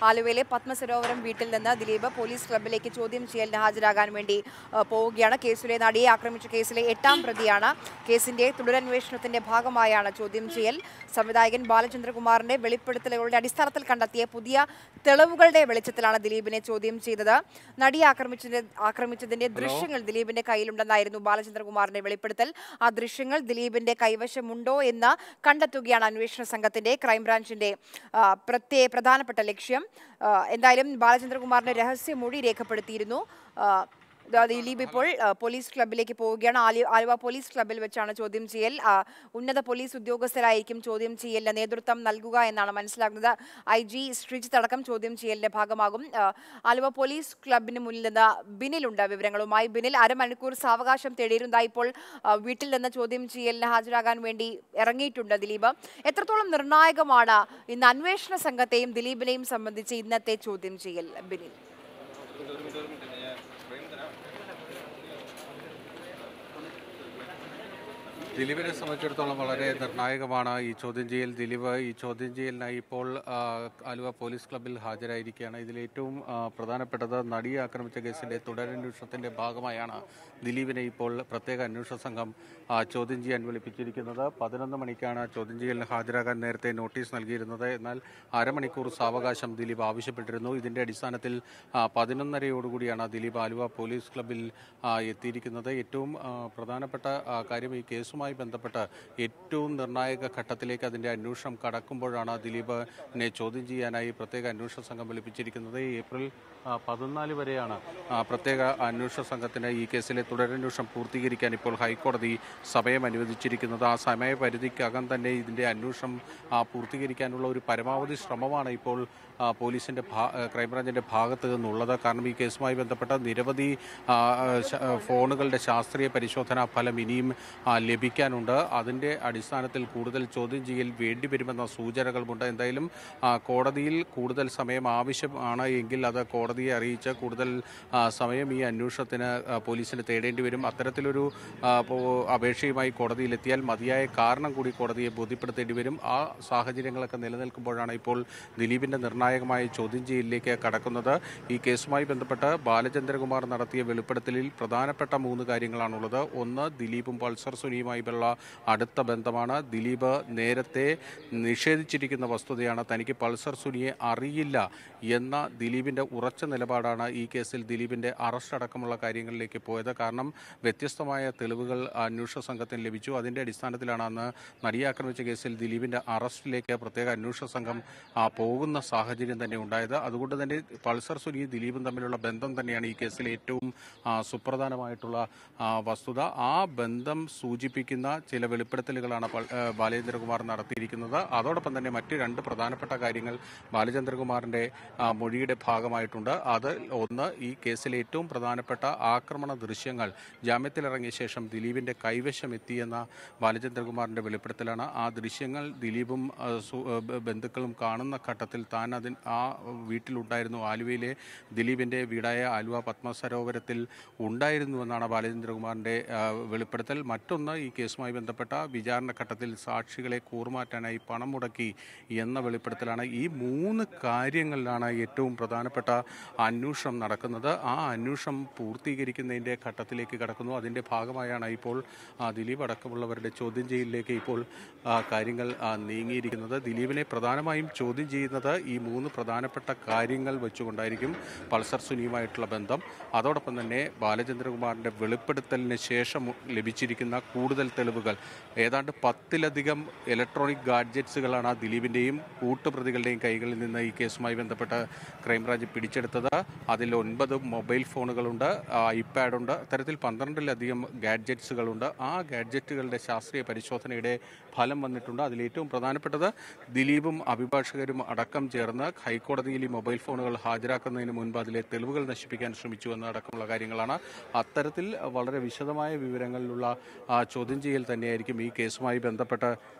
ആലുവയിലെ പത്മസരോവരം വീട്ടിൽ നിന്ന് ദിലീപ് പോലീസ് ക്ലബിലേക്ക് ചോദ്യം ചെയ്യലിന് ഹാജരാകാൻ വേണ്ടി ആ, പോവുകയാണ് കേസിലെ നടിയെ ആക്രമിച്ച കേസിലെ എട്ടാം പ്രതിയാണ് കേസിന്റെ തുടരന്വേഷണത്തിന്റെ ഭാഗമായാണ് ചോദ്യം ചെയ്യൽ സംവിധായകൻ ബാലചന്ദ്രകുമാറിന്റെ വെളിപ്പെടുത്തലുകളുടെ അടിസ്ഥാനത്തിൽ കണ്ടെത്തിയ പുതിയ തെളിവുകളുടെ വെളിച്ചത്തിലാണ് ദിലീപിനെ ചോദ്യം ചെയ്തത് നടിയെ ആക്രമിച്ചതിന്റെ ആക്രമിച്ചതിന്റെ ദൃശ്യങ്ങൾ ദിലീപിന്റെ കയ്യിലുണ്ടെന്നായിരുന്നു ബാലചന്ദ്രകുമാറിന്റെ വെളിപ്പെടുത്തൽ ആ ദൃശ്യങ്ങൾ ദിലീപിന്റെ കൈവശമുണ്ടോ എന്ന് കണ്ടെത്തുകയാണ് അന്വേഷണ സംഘത്തിന്റെ ക്രൈംബ്രാഞ്ചിന്റെ ആ, പ്രത്യേ പ്രധാനപ്പെട്ട ലക്ഷ്യം ആ, എന്തായാലും ബാലചന്ദ്രകുമാറിന്റെ രഹസ്യമൊഴി രേഖപ്പെടുത്തിയിരുന്നു ആ, ദാ ദിലീപ് ഇപ്പോൾ ആ, പോലീസ് ക്ലബിലേക്ക് പോവുകയാണ് ആലു- ആലുവ പോലീസ് ക്ലബിൽ വെച്ചാണ് ചോദ്യം ചെയ്യൽ ആ, ഉന്നത പോലീസ് ഉദ്യോഗസ്ഥരായിരിക്കും ചോദ്യം ചെയ്യലിന് നേതൃത്വം നൽകുക എന്നാണ് മനസ്സിലാക്കുന്നത് ഐ ജി ശ്രീജിത്ത് അടക്കം ചോദ്യം ചെയ്യലിന്റെ ഭാഗമാകും ആ, ആലുവ പോലീസ് ക്ലബിന് മുന്നിൽ നിന്ന് ബിനിലുണ്ട് വിവരങ്ങളുമായി ബിനിൽ അരമണിക്കൂർ സാവകാശം തേടിയിരുന്നതായി ഇപ്പോൾ ആ, വീട്ടിൽ നിന്ന് ചോദ്യം ചെയ്യലിന് ഹാജരാകാൻ വേണ്ടി ഇറങ്ങിയിട്ടുണ്ട് ദിലീപ് എത്രത്തോളം നിർണായകമാണ് ഇന്ന് അന്വേഷണ സംഘത്തെയും ദിലീപിനെയും സംബന്ധിച്ച് ഇന്നത്തെ ചോദ്യം ചെയ്യൽ ബിനിൽ ദിലീപിനെ സംബന്ധിച്ചിടത്തോളം വളരെ നിർണായകമാണ് ഈ ചോദ്യം ചെയ്യൽ ദിലീപ് ഈ ചോദ്യം ചെയ്യലിനായി ഇപ്പോൾ ആ, ആലുവ പോലീസ് ക്ലബ്ബിൽ ഹാജരായിരിക്കുകയാണ് ഇതിൽ ഏറ്റവും ആ, പ്രധാനപ്പെട്ടത് നടിയെ ആക്രമിച്ച കേസിന്റെ തുടരന്വേഷണത്തിന്റെ ഭാഗമായാണ് ദിലീപിനെ ഇപ്പോൾ പ്രത്യേക അന്വേഷണ സംഘം ആ, ചോദ്യം ചെയ്യാൻ വിളിപ്പിച്ചിരിക്കുന്നത് പതിനൊന്ന് മണിക്കാണ് ചോദ്യം ചെയ്യലിന് ഹാജരാകാൻ നേരത്തെ നോട്ടീസ് നൽകിയിരുന്നത് എന്നാൽ അരമണിക്കൂർ സാവകാശം ദിലീപ് ആവശ്യപ്പെട്ടിരുന്നു ഇതിന്റെ അടിസ്ഥാനത്തിൽ ആ, പതിനൊന്നരയോടുകൂടിയാണ് ദിലീപ് ആലുവ പോലീസ് ക്ലബ്ബിൽ ആ, എത്തിയിരിക്കുന്നത് ഏറ്റവും ആ, പ്രധാനപ്പെട്ട ആ, കാര്യം ഈ കേസുമായി ബന്ധപ്പെട്ട് ഏറ്റവും നിർണായക ഘട്ടത്തിലേക്ക് അതിന്റെ അന്വേഷണം കടക്കുമ്പോഴാണ് ദിലീപിനെ ചോദ്യം ചെയ്യാനായി പ്രത്യേക അന്വേഷണ സംഘം വിളിപ്പിച്ചിരിക്കുന്നത് ഏപ്രിൽ ആ, പതിനാല് വരെയാണ് ആ, പ്രത്യേക അന്വേഷണ സംഘത്തിന് ഈ കേസിലെ തുടരന്വേഷണം പൂർത്തീകരിക്കാൻ ഇപ്പോൾ ഹൈക്കോടതി സമയം അനുവദിച്ചിരിക്കുന്നത് ആ സമയപരിധിക്കകം തന്നെ ഇതിന്റെ അന്വേഷണം ആ, പൂർത്തീകരിക്കാനുള്ള ഒരു പരമാവധി ശ്രമമാണ് ഇപ്പോൾ ആ, പോലീസിന്റെ ഭാ- ആ, ക്രൈംബ്രാഞ്ചിന്റെ ഭാഗത്ത് നിന്നുള്ളത് കാരണം ഈ കേസുമായി ബന്ധപ്പെട്ട നിരവധി ആ, ശ- ഫോണുകളുടെ ശാസ്ത്രീയ പരിശോധനാ ഫലം ഇനിയും ആ, ലഭിക്കാനുണ്ട് അതിന്റെ അടിസ്ഥാനത്തിൽ കൂടുതൽ ചോദ്യം ചെയ്യൽ വേണ്ടിവരുമെന്ന സൂചനകളുമുണ്ട് എന്തായാലും ആ, കോടതിയിൽ കൂടുതൽ സമയം ആവശ്യമാണ് എങ്കിൽ അത് കോടതിയെ അറിയിച്ച് കൂടുതൽ ആ, സമയം ഈ അന്വേഷണത്തിന് ആ, പോലീസിന് തേടേണ്ടി വരും അത്തരത്തിലൊരു ആ, പോ- അപേക്ഷയുമായി കോടതിയിലെത്തിയാൽ മതിയായ കാരണം കൂടി കോടതിയെ ബോധ്യപ്പെടുത്തേണ്ടി വരും ആ സാഹചര്യങ്ങളൊക്കെ നിലനിൽക്കുമ്പോഴാണ് ഇപ്പോൾ ദിലീപിന്റെ നിർണായകമായ ചോദ്യം ചെയ്യലിലേക്ക് കടക്കുന്നത് ഈ കേസുമായി ബന്ധപ്പെട്ട് ബാലചന്ദ്രകുമാർ നടത്തിയ വെളിപ്പെടുത്തലിൽ പ്രധാനപ്പെട്ട മൂന്ന് കാര്യങ്ങളാണുള്ളത് ഒന്ന് ദിലീപും പൾസർ സുനിയുമായുള്ള അടുത്ത ബന്ധമാണ് ദിലീപ് നേരത്തെ നിഷേധിച്ചിരിക്കുന്ന വസ്തുതയാണ് തനിക്ക് പൾസർ സുനിയെ അറിയില്ല എന്ന ദിലീപിന്റെ ഉറച്ച നിലപാടാണ് ഈ കേസിൽ ദിലീപിന്റെ അറസ്റ്റ് അടക്കമുള്ള കാര്യങ്ങളിലേക്ക് പോയത് കാരണം വ്യത്യസ്തമായ തെളിവുകൾ അന്വേഷണ സംഘത്തിന് ലഭിച്ചു അതിന്റെ അടിസ്ഥാനത്തിലാണ് അന്ന് നടിയെ ആക്രമിച്ച കേസിൽ ദിലീപിന്റെ അറസ്റ്റിലേക്ക് പ്രത്യേക അന്വേഷണ സംഘം ആ, പോകുന്ന സാഹചര്യം തന്നെ ഉണ്ടായത് അതുകൊണ്ട് തന്നെ പൾസർ സുനിയും ദിലീപും തമ്മിലുള്ള ബന്ധം തന്നെയാണ് ഈ കേസിലെ ഏറ്റവും ആ, സുപ്രധാനമായിട്ടുള്ള ആ, വസ്തുത ആ ബന്ധം സൂചിപ്പിക്കുന്ന ചില വെളിപ്പെടുത്തലുകളാണ് പൾ- ആ, ബാലേന്ദ്രകുമാർ നടത്തിയിരിക്കുന്നത് അതോടൊപ്പം തന്നെ മറ്റ് രണ്ട് പ്രധാനപ്പെട്ട കാര്യങ്ങൾ ബാലചന്ദ്രകുമാറിന്റെ ആ, മൊഴിയുടെ ഭാഗമായിട്ടുണ്ട് അത് ഒന്ന് ഈ കേസിലെ ഏറ്റവും പ്രധാനപ്പെട്ട ആക്രമണ ദൃശ്യങ്ങൾ ജാമ്യത്തിലിറങ്ങിയ ശേഷം ദിലീപിന്റെ കൈവശം എത്തിയെന്ന ബാലചന്ദ്രകുമാറിന്റെ വെളിപ്പെടുത്തലാണ് ആ ദൃശ്യങ്ങൾ ദിലീപും ആ, സു- ആ, ബ- ബന്ധുക്കളും കാണുന്ന ഘട്ടത്തിൽ താൻ അതിൽ ആ വീട്ടിലുണ്ടായിരുന്നു ആലുവയിലെ ദിലീപിന്റെ വീടായ ആലുവ പത്മസരോവരത്തിൽ ഉണ്ടായിരുന്നുവെന്നാണ് ബാലചന്ദ്രകുമാറിന്റെ ആ, വെളിപ്പെടുത്തൽ മറ്റൊന്ന് ഈ കേസുമായി ബന്ധപ്പെട്ട വിചാരണ ഘട്ടത്തിൽ സാക്ഷികളെ കൂറുമാറ്റാനായി പണം മുടക്കി എന്ന വെളിപ്പെടുത്തലാണ് ഈ മൂന്ന് കാര്യങ്ങളിലാണ് ഏറ്റവും പ്രധാനപ്പെട്ട അന്വേഷണം നടക്കുന്നത് ആ അന്വേഷണം പൂർത്തീകരിക്കുന്നതിന്റെ ഘട്ടത്തിലേക്ക് കടക്കുന്നു അതിന്റെ ഭാഗമായാണ് ഇപ്പോൾ ആ, ദിലീപ് അടക്കമുള്ളവരുടെ ചോദ്യം ചെയ്യലിലേക്ക് ഇപ്പോൾ ആ, കാര്യങ്ങൾ ആ, നീങ്ങിയിരിക്കുന്നത് ദിലീപിനെ പ്രധാനമായും ചോദ്യം ചെയ്യുന്നത് ഈ മൂന്ന് പ്രധാനപ്പെട്ട കാര്യങ്ങൾ വെച്ചുകൊണ്ടായിരിക്കും പൾസർ സുനിയുമായിട്ടുള്ള ബന്ധം അതോടൊപ്പം തന്നെ ബാലചന്ദ്രകുമാറിന്റെ വെളിപ്പെടുത്തലിന് ശേഷം ലഭിച്ചിരിക്കുന്ന കൂടുതൽ തെളിവുകൾ ഏതാണ്ട് പത്തിലധികം ഇലക്ട്രോണിക് ഗാഡ്ജറ്റ്സുകളാണ് ദിലീപിന്റെയും കൂട്ടുപ്രതികളുടെയും കൈകളിൽ നിന്ന് ഈ കേസുമായി ബന്ധപ്പെട്ട് ക്രൈംബ്രാഞ്ച് പിടിച്ചെടുത്തത് അതിൽ ഒൻപത് മൊബൈൽ ഫോണുകളുണ്ട് ഐപാഡ് ഉണ്ട് അത്തരത്തിൽ പന്ത്രണ്ടിലധികം ഗാഡ്ജറ്റ്സുകളുണ്ട് ആ ഗാഡ്ജറ്റുകളുടെ ശാസ്ത്രീയ പരിശോധനയുടെ ഫലം വന്നിട്ടുണ്ട് അതിൽ ഏറ്റവും പ്രധാനപ്പെട്ടത് ദിലീപും അഭിഭാഷകരും അടക്കം ചേർന്ന് ഹൈക്കോടതിയിൽ ഈ മൊബൈൽ ഫോണുകൾ ഹാജരാക്കുന്നതിന് മുൻപ് അതിലെ തെളിവുകൾ നശിപ്പിക്കാൻ ശ്രമിച്ചു എന്നടക്കമുള്ള കാര്യങ്ങളാണ് അത്തരത്തിൽ വളരെ വിശദമായ വിവരങ്ങളിലുള്ള ആ, ചോദ്യം ചെയ്യൽ തന്നെയായിരിക്കും ഈ കേസുമായി ബന്ധപ്പെട്ട്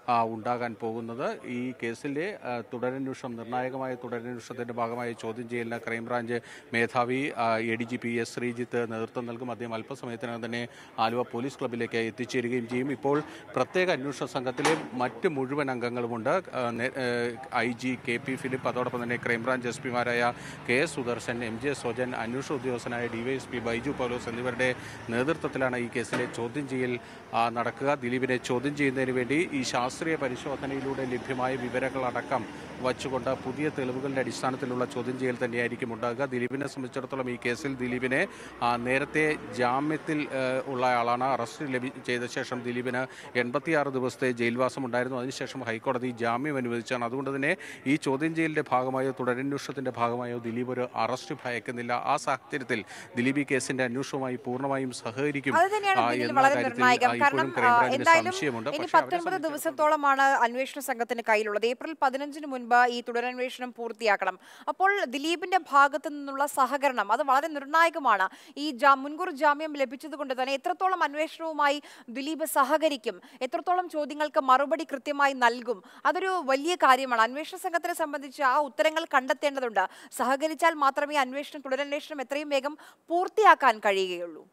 ആ, ഉണ്ടാകാൻ പോകുന്നത് ഈ കേസിലെ ആ, തുടരന്വേഷണം നിർണായകമായ തുടരന്വേഷണത്തിന്റെ ഭാഗമായി ചോദ്യം ചെയ്യലിന് ക്രൈംബ്രാഞ്ച് മേധാവി A D G P S Sreejith നേതൃത്വം നൽകും അദ്ദേഹം അല്പസമയത്തിനകം തന്നെ ആലുവ പോലീസ് ക്ലബിലേക്ക് എത്തിച്ചേരുകയും ചെയ്യും ഇപ്പോൾ പ്രത്യേക അന്വേഷണ സംഘത്തിലെ മറ്റ് മുഴുവൻ അംഗങ്ങളുമുണ്ട് I G K P Philip അതോടൊപ്പം തന്നെ ക്രൈംബ്രാഞ്ച് എസ് പിമാരായ K S Sudarshan M J Sojan അന്വേഷണ ഉദ്യോഗസ്ഥനായ ഡിവൈഎസ്പി ബൈജു പൗലോസ് എന്നിവരുടെ നേതൃത്വത്തിലാണ് ഈ കേസിലെ ചോദ്യം ചെയ്യൽ ആ, നടക്കുക ദിലീപിനെ ചോദ്യം ചെയ്യുന്നതിന് വേണ്ടി ഈ ശാസ്ത്രീയ പരിശോധനയിലൂടെ ലഭ്യമായ വിവരങ്ങളടക്കം വച്ചുകൊണ്ട് പുതിയ തെളിവുകളുടെ അടിസ്ഥാനത്തിലുള്ള ചോദ്യം ചെയ്യൽ തന്നെയായിരിക്കും ഉണ്ടാകുക ദിലീപിനെ സംബന്ധിച്ചിടത്തോളം ഈ കേസിൽ ദിലീപിനെ ആ, നേരത്തെ ജാമ്യത്തിൽ ആ, ഉള്ള ആളാണ് അറസ്റ്റ് ലഭി ചെയ്ത ശേഷം ദിലീപിന് എൺപത്തിയാറ് ദിവസത്തെ ജയിൽവാസം ഉണ്ടായിരുന്നു അതിനുശേഷം ഹൈക്കോടതി ജാമ്യം അനുവദിച്ചാണ് അതുകൊണ്ട് തന്നെ ഈ ചോദ്യം ചെയ്യലിന്റെ ഭാഗമായോ തുടരന്വേഷണത്തിന്റെ ഭാഗമായോ ദിലീപ് ഒരു അറസ്റ്റ് ഭയക്കുന്നില്ല ആ സാഹചര്യത്തിൽ ദിലീപ് ഈ കേസിന്റെ അന്വേഷണവുമായി പൂർണ്ണമായും സഹകരിക്കും അത് തന്നെയാണ് ആ, ഇതിൽ എന്ന വളരെ കാര്യത്തിൽ നിർണായകം ആ, കാരണം ഇപ്പോഴും ആ, ക്രൈംബ്രാഞ്ചിന് എന്തായാലും സംശയമുണ്ട് ഇനി പക്ഷേ അവരെ പത്തൊൻപത് സംബന്ധിച്ചിടത്തോളം ദിവസത്തോളമാണ് അന്വേഷണ സംഘത്തിന് കയ്യിലുള്ളത് ഏപ്രിൽ പതിനഞ്ചിന് മുൻപ് ഈ തുടരന്വേഷണം പൂർത്തിയാക്കണം അപ്പോൾ ദിലീപിന്റെ ഭാഗത്തു നിന്നുള്ള സഹകരണം അത് വളരെ നിർണായകമാണ് ഈ ജാ- മുൻകൂർ ജാമ്യം ലഭിച്ചതുകൊണ്ട് തന്നെ എത്രത്തോളം അന്വേഷണവുമായി ദിലീപ് സഹകരിക്കും എത്രത്തോളം ചോദ്യങ്ങൾക്ക് മറുപടി കൃത്യമായി നൽകും അതൊരു വലിയ കാര്യമാണ് അന്വേഷണ സംഘത്തിനെ സംബന്ധിച്ച് ആ ഉത്തരങ്ങൾ കണ്ടെത്തേണ്ടതുണ്ട് സഹകരിച്ചാൽ മാത്രമേ അന്വേഷണം തുടരന്വേഷണം എത്രയും വേഗം പൂർത്തിയാക്കാൻ കഴിയുകയുള്ളൂ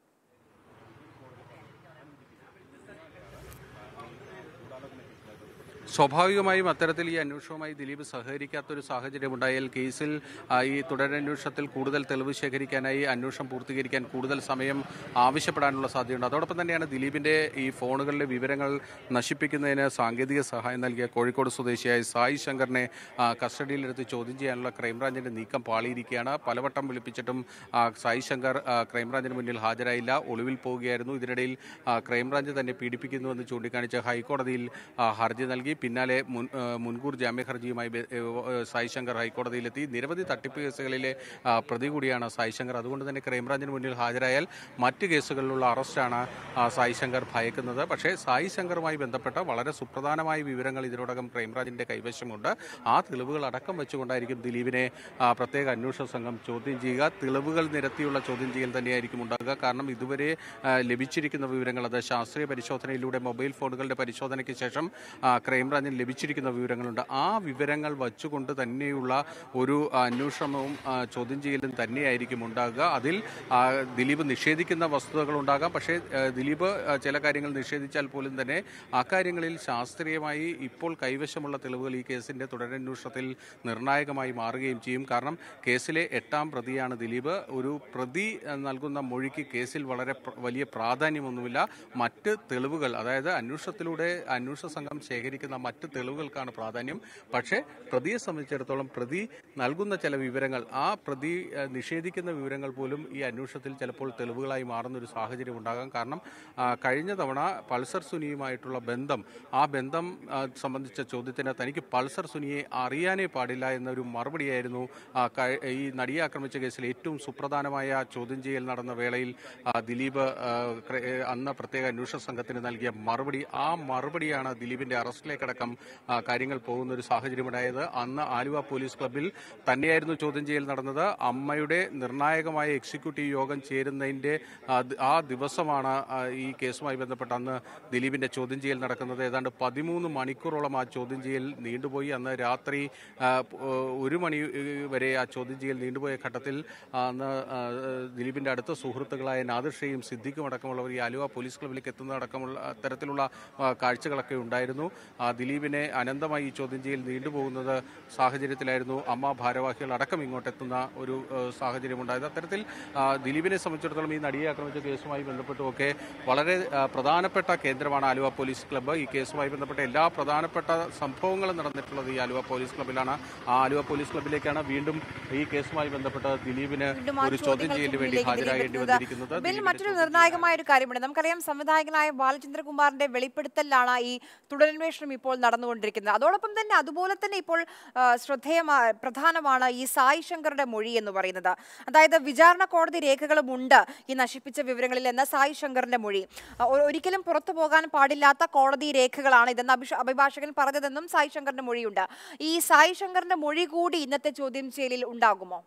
സ്വാഭാവികമായും അത്തരത്തിൽ ഈ അന്വേഷണവുമായി ദിലീപ് സഹകരിക്കാത്തൊരു സാഹചര്യം ഉണ്ടായാൽ കേസിൽ ആ, ഈ തുടരന്വേഷണത്തിൽ കൂടുതൽ തെളിവ് ശേഖരിക്കാനായി അന്വേഷണം പൂർത്തീകരിക്കാൻ കൂടുതൽ സമയം ആവശ്യപ്പെടാനുള്ള സാധ്യതയുണ്ട് അതോടൊപ്പം തന്നെയാണ് ദിലീപിന്റെ ഈ ഫോണുകളിലെ വിവരങ്ങൾ നശിപ്പിക്കുന്നതിന് സാങ്കേതിക സഹായം നൽകിയ കോഴിക്കോട് സ്വദേശിയായ സായി ശങ്കറിനെ ആ, കസ്റ്റഡിയിലെടുത്ത് ചോദ്യം ചെയ്യാനുള്ള ക്രൈംബ്രാഞ്ചിന്റെ നീക്കം പാളിയിരിക്കുകയാണ് പലവട്ടം വിളിപ്പിച്ചിട്ടും ആ, സായി ശങ്കർ ആ, ക്രൈംബ്രാഞ്ചിന് മുന്നിൽ ഹാജരായില്ല ഒളിവിൽ പോവുകയായിരുന്നു ഇതിനിടയിൽ ആ, ക്രൈംബ്രാഞ്ച് തന്നെ പീഡിപ്പിക്കുന്നുവെന്ന് ചൂണ്ടിക്കാണിച്ച് ഹൈക്കോടതിയിൽ ആ, ഹർജി നൽകി പിന്നാലെ മുൻ ആ, മുൻകൂർ ജാമ്യ ഹർജിയുമായി ബെ- ഏ, ഏ, സായി ശങ്കർ ഹൈക്കോടതിയിലെത്തി നിരവധി തട്ടിപ്പ് കേസുകളിലെ ആ, പ്രതി കൂടിയാണ് സായി ശങ്കർ അതുകൊണ്ട് തന്നെ ക്രൈംബ്രാഞ്ചിന് മുന്നിൽ ഹാജരായാൽ മറ്റ് കേസുകളിലുള്ള അറസ്റ്റാണ് ആ, സായി ശങ്കർ ഭയക്കുന്നത് പക്ഷേ സായി ശങ്കറുമായി ബന്ധപ്പെട്ട വളരെ സുപ്രധാനമായ വിവരങ്ങൾ ഇതിനോടകം ക്രൈംബ്രാഞ്ചിന്റെ കൈവശമുണ്ട് ആ തെളിവുകൾ അടക്കം വെച്ചുകൊണ്ടായിരിക്കും ദിലീപിനെ ആ, പ്രത്യേക അന്വേഷണ സംഘം ചോദ്യം ചെയ്യുക തെളിവുകൾ നിരത്തിയുള്ള ചോദ്യം ചെയ്യൽ തന്നെയായിരിക്കും ഉണ്ടാകുക കാരണം ഇതുവരെ ആ, ലഭിച്ചിരിക്കുന്ന വിവരങ്ങൾ അത് ശാസ്ത്രീയ പരിശോധനയിലൂടെ മൊബൈൽ ഫോണുകളുടെ പരിശോധനയ്ക്ക് ശേഷം ആ, ക്രൈംബ്രാഞ്ചിന് ലഭിച്ചിരിക്കുന്ന വിവരങ്ങളുണ്ട് ആ വിവരങ്ങൾ വച്ചുകൊണ്ട് തന്നെയുള്ള ഒരു അന്വേഷണവും ആ, ചോദ്യം ചെയ്യലും തന്നെയായിരിക്കും ഉണ്ടാകുക അതിൽ ആ, ദിലീപ് നിഷേധിക്കുന്ന വസ്തുതകൾ ഉണ്ടാകാം പക്ഷേ ആ, ദിലീപ് ആ, ചില കാര്യങ്ങൾ നിഷേധിച്ചാൽ പോലും തന്നെ അക്കാര്യങ്ങളിൽ ശാസ്ത്രീയമായി ഇപ്പോൾ കൈവശമുള്ള തെളിവുകൾ ഈ കേസിന്റെ തുടരന്വേഷണത്തിൽ നിർണായകമായി മാറുകയും ചെയ്യും കാരണം കേസിലെ എട്ടാം പ്രതിയാണ് ദിലീപ് ഒരു പ്രതി ആ, നൽകുന്ന മൊഴിക്ക് കേസിൽ വളരെ പ്ര- വലിയ പ്രാധാന്യമൊന്നുമില്ല മറ്റ് തെളിവുകൾ അതായത് അന്വേഷണത്തിലൂടെ അന്വേഷണ സംഘം ശേഖരിക്കുന്ന മറ്റ് തെളിവുകൾക്കാണ് പ്രാധാന്യം പക്ഷേ പ്രതിയെ സംബന്ധിച്ചിടത്തോളം പ്രതി നൽകുന്ന ചില വിവരങ്ങൾ ആ പ്രതി ആ, നിഷേധിക്കുന്ന വിവരങ്ങൾ പോലും ഈ അന്വേഷണത്തിൽ ചിലപ്പോൾ തെളിവുകളായി മാറുന്ന ഒരു സാഹചര്യം ഉണ്ടാകാം കാരണം ആ, കഴിഞ്ഞ തവണ പൾസർ സുനിയുമായിട്ടുള്ള ബന്ധം ആ ബന്ധം ആ, സംബന്ധിച്ച ചോദ്യത്തിന് തനിക്ക് പൾസർ സുനിയെ അറിയാനേ പാടില്ല എന്നൊരു മറുപടിയായിരുന്നു ആ, കഴി- ഈ നടിയെ ആക്രമിച്ച കേസിൽ ഏറ്റവും സുപ്രധാനമായ ചോദ്യം ചെയ്യൽ നടന്ന വേളയിൽ ആ, ദിലീപ് ആ, ക്ര- ഏ, അന്ന് പ്രത്യേക അന്വേഷണ സംഘത്തിന് നൽകിയ മറുപടി ആ മറുപടിയാണ് ദിലീപിന്റെ അറസ്റ്റിലേക്കടക്കം ആ, കാര്യങ്ങൾ പോകുന്ന ഒരു സാഹചര്യമുണ്ടായത് അന്ന് ആലുവ പോലീസ് ക്ലബ്ബിൽ തന്നെയായിരുന്നു ചോദ്യം ചെയ്യൽ നടന്നത് അമ്മയുടെ നിർണായകമായ എക്സിക്യൂട്ടീവ് യോഗം ചേരുന്നതിന്റെ ആ, ദ- ആ ദിവസമാണ് ആ, ഈ കേസുമായി ബന്ധപ്പെട്ട് അന്ന് ദിലീപിന്റെ ചോദ്യം ചെയ്യൽ നടക്കുന്നത് ഏതാണ്ട് പതിമൂന്ന് മണിക്കൂറോളം ആ ചോദ്യം ചെയ്യൽ നീണ്ടുപോയി അന്ന് രാത്രി ആ, പ്- ഒരു മണി ഏ, വരെ ആ ചോദ്യം ചെയ്യൽ നീണ്ടുപോയ ഘട്ടത്തിൽ ആ, അന്ന് ആ, ദിലീപിന്റെ അടുത്ത സുഹൃത്തുക്കളായ നാദിർഷയും സിദ്ദിഖും അടക്കമുള്ളവർ ഈ ആലുവ പോലീസ് ക്ലബ്ബിലേക്ക് എത്തുന്ന അടക്കമുള്ള തരത്തിലുള്ള ആ, കാഴ്ചകളൊക്കെ ഉണ്ടായിരുന്നു ആ, ദിലീപിനെ അനന്തമായി ഈ ചോദ്യം ചെയ്യൽ നീണ്ടുപോകുന്നത് സാഹചര്യത്തിലായിരുന്നു അമ്മ ഭാരവാഹികൾ അടക്കം ഇങ്ങോട്ടെത്തുന്ന ഒരു ആ, സാഹചര്യം ഉണ്ടായത് അത്തരത്തിൽ ആ, ദിലീപിനെ സംബന്ധിച്ചിടത്തോളം ഈ നടിയെ ആക്രമിച്ച കേസുമായി ബന്ധപ്പെട്ടുമൊക്കെ വളരെ ആ, പ്രധാനപ്പെട്ട കേന്ദ്രമാണ് ആലുവ പോലീസ് ക്ലബ്ബ് ഈ കേസുമായി ബന്ധപ്പെട്ട എല്ലാ പ്രധാനപ്പെട്ട സംഭവങ്ങളും നടന്നിട്ടുള്ളത് ഈ ആലുവ പോലീസ് ക്ലബ്ബിലാണ് ആ ആലുവ പോലീസ് ക്ലബ്ബിലേക്കാണ് വീണ്ടും ഈ കേസുമായി ബന്ധപ്പെട്ട് ദിലീപിന് വീണ്ടും ആ ഒരു ചോദ്യം ചോദ്യങ്ങൾക്ക് ചെയ്യലിന് വേണ്ടി മുന്നിലേക്ക് ഹാജരാകേണ്ടി ദിലീപ് വന്നിരിക്കുന്നത് ബിൽ ദിലീപിനെ മറ്റൊരു ചോദ്യം നിർണായകമായ ഒരു കാര്യമുണ്ട് നമുക്കറിയാം സംവിധായകനായ ബാലചന്ദ്രകുമാറിന്റെ വെളിപ്പെടുത്തലാണ് ഈ തുടരന്വേഷണം ഇപ്പോൾ നടന്നുകൊണ്ടിരിക്കുന്നത് അതോടൊപ്പം തന്നെ അതുപോലെ തന്നെ ഇപ്പോൾ ആ, ശ്രദ്ധേയമായ പ്രധാനമാണ് ഈ സായി ശങ്കറുടെ മൊഴി എന്ന് പറയുന്നത് അതായത് വിചാരണ കോടതി രേഖകളും ഉണ്ട് ഈ നശിപ്പിച്ച വിവരങ്ങളിൽ എന്ന സായി ശങ്കറിന്റെ മൊഴി ആ, ഒ- ഒരിക്കലും പുറത്തു പോകാൻ പാടില്ലാത്ത കോടതി രേഖകളാണ് ഇതെന്ന് അഭിഷ- അഭിഭാഷകൻ പറഞ്ഞതെന്നും സായി ശങ്കറിന്റെ മൊഴിയുണ്ട് ഈ സായി ശങ്കറിന്റെ മൊഴി കൂടി ഇന്നത്തെ ചോദ്യം ചെയ്യലിൽ ഉണ്ടാകുമോ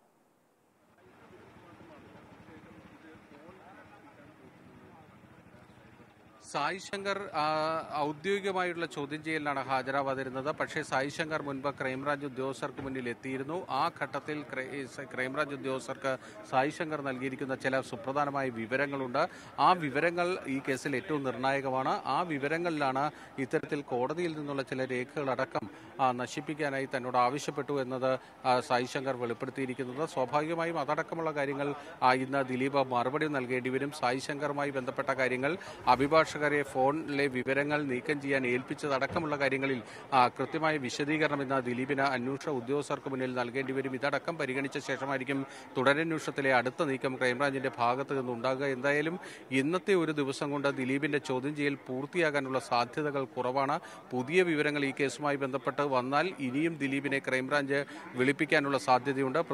സായി ശങ്കർ ആ, ഔദ്യോഗികമായുള്ള ചോദ്യം ചെയ്യലിനാണ് ഹാജരാവാതിരുന്നത് പക്ഷേ സായി ശങ്കർ മുൻപ് ക്രൈംബ്രാഞ്ച് ഉദ്യോഗസ്ഥർക്ക് മുന്നിൽ എത്തിയിരുന്നു ആ ഘട്ടത്തിൽ ക്രൈ- സ- ക്രൈംബ്രാഞ്ച് ഉദ്യോഗസ്ഥർക്ക് സായി ശങ്കർ നൽകിയിരിക്കുന്ന ചില സുപ്രധാനമായ വിവരങ്ങളുണ്ട് ആ വിവരങ്ങൾ ഈ കേസിൽ ഏറ്റവും നിർണായകമാണ് ആ വിവരങ്ങളിലാണ് ഇത്തരത്തിൽ കോടതിയിൽ നിന്നുള്ള ചില രേഖകളടക്കം ആ, നശിപ്പിക്കാനായി തന്നോട് ആവശ്യപ്പെട്ടു എന്നത് ആ, സായി ശങ്കർ വെളിപ്പെടുത്തിയിരിക്കുന്നത് സ്വാഭാവികമായും അതടക്കമുള്ള കാര്യങ്ങൾ ആ, ഇന്ന് ദിലീപ് മറുപടി നൽകേണ്ടി വരും സായി ശങ്കറുമായി ബന്ധപ്പെട്ട കാര്യങ്ങൾ അഭിഭാഷകരെ ഫോണിലെ വിവരങ്ങൾ നീക്കം ചെയ്യാൻ ഏൽപ്പിച്ചതടക്കമുള്ള കാര്യങ്ങളിൽ ആ, കൃത്യമായ വിശദീകരണം ഇന്ന് ദിലീപിന് അന്വേഷണ ഉദ്യോഗസ്ഥർക്ക് മുന്നിൽ നൽകേണ്ടി വരും ഇതടക്കം പരിഗണിച്ച ശേഷമായിരിക്കും തുടരന്വേഷണത്തിലെ അടുത്ത നീക്കം ക്രൈംബ്രാഞ്ചിന്റെ ഭാഗത്ത് നിന്നുണ്ടാകുക എന്തായാലും ഇന്നത്തെ ഒരു ദിവസം കൊണ്ട് ദിലീപിന്റെ ചോദ്യം ചെയ്യൽ പൂർത്തിയാകാനുള്ള സാധ്യതകൾ കുറവാണ് പുതിയ വിവരങ്ങൾ ഈ കേസുമായി ബന്ധപ്പെട്ട് വന്നാൽ ഇനിയും ദിലീപിനെ ക്രൈംബ്രാഞ്ച് വിളിപ്പിക്കാനുള്ള സാധ്യതയുണ്ട്